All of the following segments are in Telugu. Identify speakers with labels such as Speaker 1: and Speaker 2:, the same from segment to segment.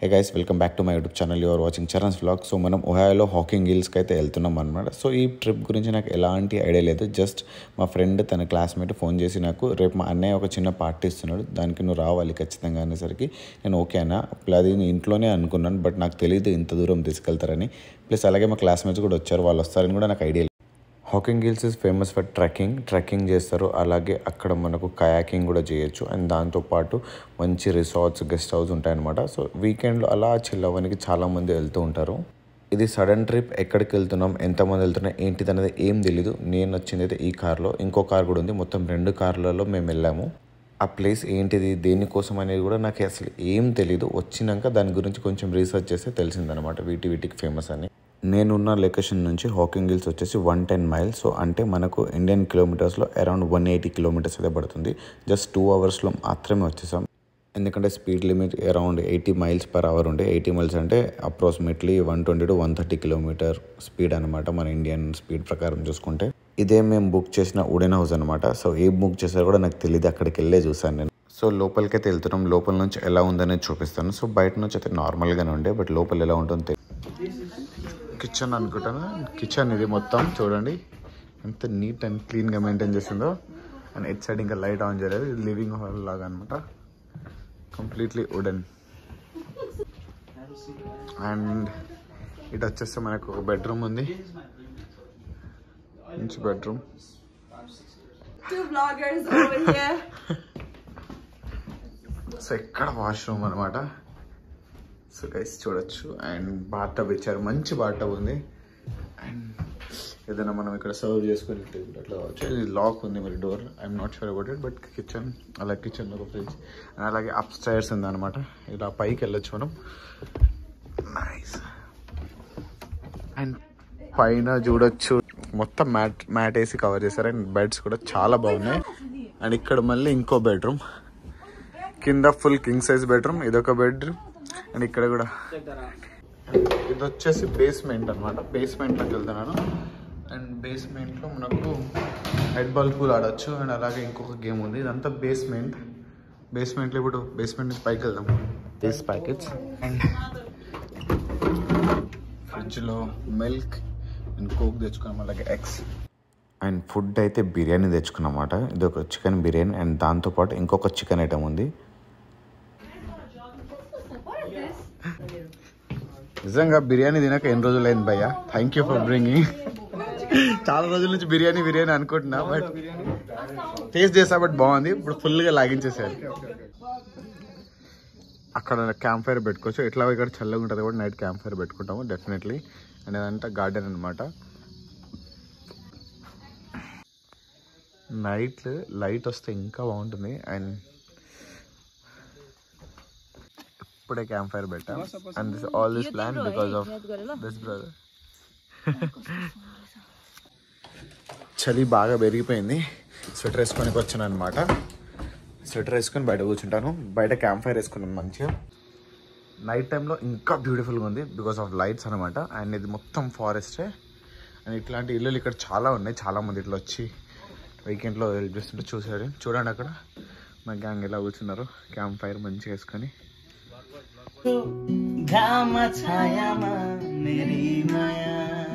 Speaker 1: Hey guys welcome back to my YouTube channel you're watching Charan's vlog so మనం ఒహాయోలో హాకింగ్ హిల్స్కి అయితే వెళ్తున్నాం అనమాట సో ఈ ట్రిప్ గురించి నాకు ఎలాంటి ఐడియా లేదు జస్ట్ మా ఫ్రెండ్ తన క్లాస్మేట్ ఫోన్ చేసి నాకు రేపు మా అన్నయ్య ఒక చిన్న పార్టీ ఇస్తున్నాడు దానికి నువ్వు రావాలి ఖచ్చితంగా అనేసరికి నేను ఓకే అన్న అది నేను ఇంట్లోనే అనుకున్నాను బట్ నాకు తెలియదు ఇంత దూరం తీసుకెళ్తారని ప్లస్ అలాగే మా క్లాస్మేట్స్ కూడా వచ్చారు వాళ్ళు వస్తారని కూడా నాకు idea Hocking Hills is famous for trekking trekking చేస్తారు అలాగే అక్కడ మనకు కయాకింగ్ కూడా చేయొచ్చు అండ్ దాంతోపాటు మంచి రిసార్ట్స్ గెస్ట్ హౌస్ ఉంటాయన్నమాట సో వీకెండ్లో అలా చిల్ అవ్వడానికి చాలామంది వెళ్తూ ఉంటారు ఇది సడన్ ట్రిప్ ఎక్కడికి వెళ్తున్నాం ఎంతమంది వెళ్తున్నాం ఏంటిది అనేది ఏం తెలీదు నేను వచ్చింది అయితే ఈ కార్లో ఇంకో కార్ కూడా ఉంది మొత్తం రెండు కార్లలో మేము వెళ్ళాము ఆ ప్లేస్ ఏంటిది దేనికోసం అనేది కూడా నాకు అసలు ఏం తెలీదు వచ్చినాక దాని గురించి కొంచెం రీసెర్చ్ చేస్తే తెలిసిందనమాట వీటి వీటికి ఫేమస్ అని నేనున్న లొకేషన్ నుంచి హాకింగ్ హిల్స్ వచ్చేసి వన్ టెన్ మైల్స్ సో అంటే మనకు ఇండియన్ కిలోమీటర్స్లో అరౌండ్ వన్ ఎయిటీ కిలోమీటర్స్ అయితే పడుతుంది జస్ట్ టూ అవర్స్లో మాత్రమే వచ్చేసాం ఎందుకంటే speed limit around eighty miles per hour ఉండే ఎయిటీ మైల్స్ అంటే approximately one twenty to one thirty kilometre speed అనమాట మన ఇండియన్ స్పీడ్ ప్రకారం చూసుకుంటే ఇదే మేము బుక్ చేసిన ఉడెన్ హౌస్ అనమాట సో ఏం బుక్ చేశారో కూడా నాకు తెలియదు అక్కడికి వెళ్ళే చూసాను నేను సో లోపలికి అయితే వెళ్తున్నాం లోపల నుంచి ఎలా ఉందనేది చూపిస్తాను సో బయట నుంచి అయితే నార్మల్గానే ఉండే బట్ లోపల ఎలా ఉంటుందో తెలీదు. కిచెన్ అనుకుంటాను కిచెన్ ఇది మొత్తం చూడండి ఎంత నీట్ అండ్ క్లీన్గా మెయింటైన్ చేసిందో అండ్ ఎట్ సైడ్ ఇంకా లైట్ ఆన్ చేయలేదు ఇది లివింగ్ హాల్ లాగా అనమాట కంప్లీట్లీ వుడెన్ అండ్ ఇటు వచ్చేస్తే మనకు ఒక బెడ్రూమ్ ఉంది మంచి bedroom
Speaker 2: Two vloggers over here.
Speaker 1: So ఇక్కడ వాష్రూమ్ అనమాట సో గైస్ చూడొచ్చు అండ్ బాత్ టబ్ ఇచ్చారు మంచి బాత్ టబ్ ఉంది అండ్ ఏదైనా మనం ఇక్కడ సర్వ్ చేసుకుని అట్లా కావచ్చు ఇది లాక్ ఉంది మరి door I'm not sure about it but kitchen అలాగే కిచెన్ ఒక ఫ్రిడ్జ్ అండ్ అలాగే అప్ స్టైర్స్ ఉంది అనమాట ఇలా పైకి వెళ్ళొచ్చు మనం నైస్ అండ్ పైన చూడొచ్చు మొత్తం మ్యాట్ మ్యాట్ వేసి కవర్ చేశారు అండ్ బెడ్స్ కూడా చాలా బాగున్నాయి అండ్ ఇక్కడ మళ్ళీ ఇంకో బెడ్రూమ్ కింద ఫుల్ కింగ్ సైజ్ బెడ్రూమ్ ఇదొక బెడ్రూమ్ అండ్ ఇక్కడ కూడా ఇది వచ్చేసి బేస్మెంట్ అనమాట బేస్మెంట్లోకి వెళ్తున్నాను అండ్ బేస్మెంట్లో మనకు హెడ్ బాల్ పూల్ ఆడొచ్చు అండ్ అలాగే ఇంకొక గేమ్ ఉంది ఇదంతా బేస్మెంట్ బేస్మెంట్లో ఇప్పుడు బేస్మెంట్ నుంచి పైకి వెళ్దాం బేస్ ప్యాకెట్స్ అండ్ ఫ్రిడ్జ్లో మిల్క్ అండ్ కోక్ తెచ్చుకున్నాం అలాగే ఎగ్స్ అండ్ ఫుడ్ అయితే బిర్యానీ తెచ్చుకున్నమాట ఇది ఒక చికెన్ బిర్యానీ అండ్ దాంతోపాటు ఇంకొక చికెన్ ఐటమ్ ఉంది నిజంగా బిర్యానీ తినక ఎన్ని రోజులు అయింది భయ్య థ్యాంక్ యూ ఫర్ బ్రింగింగ్ చాలా రోజుల నుంచి బిర్యానీ బిర్యానీ అనుకుంటున్నా బట్ టేస్ట్ చేసా బట్ బాగుంది ఇప్పుడు ఫుల్గా లాగించేసారు అక్కడ క్యాంప్ ఫైర్ పెట్టుకోవచ్చు ఎట్లా ఇక్కడ చల్లగా ఉంటుంది కూడా నైట్ క్యాంప్ ఫైర్ పెట్టుకుంటాము డెఫినెట్లీ అండ్ అదంతా గార్డెన్ అనమాట నైట్ లైట్ వస్తే ఇంకా బాగుంటుంది అండ్ ఇప్పుడే క్యాంప్ ఫైర్ పెట్టాం and this all this plan because of this brother చలి బాగా పెరిగిపోయింది స్వెటర్ వేసుకొని వచ్చాను అనమాట స్వెటర్ వేసుకొని బయట కూర్చుంటాను బయట క్యాంప్ ఫైర్ వేసుకున్నాను మంచిగా నైట్ టైంలో ఇంకా బ్యూటిఫుల్గా ఉంది బికాస్ ఆఫ్ లైట్స్ అనమాట అండ్ ఇది మొత్తం ఫారెస్టే అండ్ ఇట్లాంటి ఇల్లులు ఇక్కడ చాలా ఉన్నాయి చాలా మంది ఇట్లా వచ్చి వీకెండ్లో హెల్ప్ చేస్తుంటే చూసారు చూడండి అక్కడ మా గ్యాంగ్ ఎలా కూర్చున్నారు క్యాంప్ ఫైర్ మంచిగా వేసుకొని
Speaker 3: घाम छायामा मेरी माया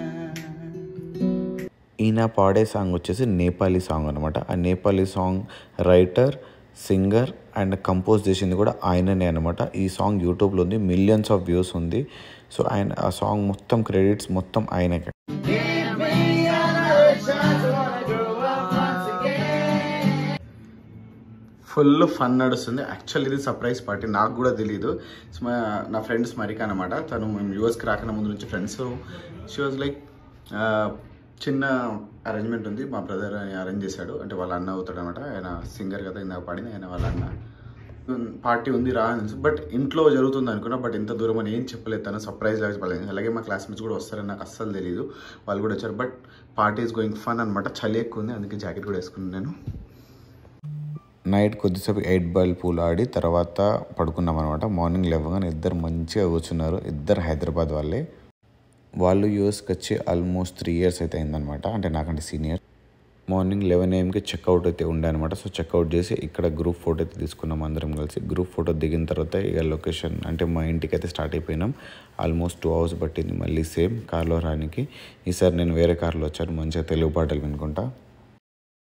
Speaker 1: ఈయన పాడే సాంగ్ వచ్చేసి నేపాలీ సాంగ్ అనమాట ఆ Nepali song writer singer and compose చేసింది కూడా ఆయననే అనమాట ఈ సాంగ్ యూట్యూబ్లో ఉంది మిలియన్స్ ఆఫ్ వ్యూస్ ఉంది సో ఆయన ఆ సాంగ్ మొత్తం క్రెడిట్స్ మొత్తం ఆయనకే ఫుల్ ఫన్ నడుస్తుంది యాక్చువల్ ఇది సర్ప్రైజ్ పార్టీ నాకు కూడా తెలియదు స్మ- నా ఫ్రెండ్ స్మరిక అనమాట తను మేము యూఎస్కి రాకనే ముందు నుంచి ఫ్రెండ్స్ షీ వాజ్ లైక్ చిన్న అరేంజ్మెంట్ ఉంది మా బ్రదర్ అరేంజ్ చేశాడు అంటే వాళ్ళ అన్న అవుతాడు అనమాట ఆయన సింగర్ కదా ఇందాక పాడింది ఆయన వాళ్ళ అన్న పార్టీ ఉంది రా అని బట్ ఇంట్లో జరుగుతుంది అనుకున్నా బట్ ఇంత దూరం అని ఏం చెప్పలేదు తను సర్ప్రైజ్ లాగా చెప్పలేదు అలాగే మా క్లాస్మేట్స్ కూడా వస్తారని నాకు అస్సలు తెలియదు వాళ్ళు కూడా వచ్చారు but party is going fun అనమాట చలి ఎక్కువ ఉంది అందుకే జాకెట్ కూడా వేసుకున్నాను నేను నైట్ కొద్దిసేపు ఎయిట్ బాల్ పూల్ ఆడి తర్వాత పడుకున్నాం అనమాట మార్నింగ్ లేవగానే ఇద్దరు మంచిగా కూర్చున్నారు ఇద్దరు హైదరాబాద్ వాళ్ళే వాళ్ళు యూఎస్కి వచ్చి ఆల్మోస్ట్ త్రీ ఇయర్స్ అయితే అయిందనమాట అంటే నాకంటే సీనియర్ మార్నింగ్ లెవెన్ ఏఎంకి చెక్అవుట్ అయితే ఉండే అనమాట సో చెక్అవుట్ చేసి ఇక్కడ గ్రూప్ ఫోటో అయితే తీసుకున్నాం అందరం కలిసి గ్రూప్ ఫోటో దిగిన తర్వాత ఇక లొకేషన్ అంటే మా ఇంటికి అయితే స్టార్ట్ అయిపోయినాం ఆల్మోస్ట్ టూ అవర్స్ పట్టింది మళ్ళీ సేమ్ కార్లో రానికి ఈసారి నేను వేరే కార్లో వచ్చాను మంచిగా తెలుగు పాటలు వినుకుంటా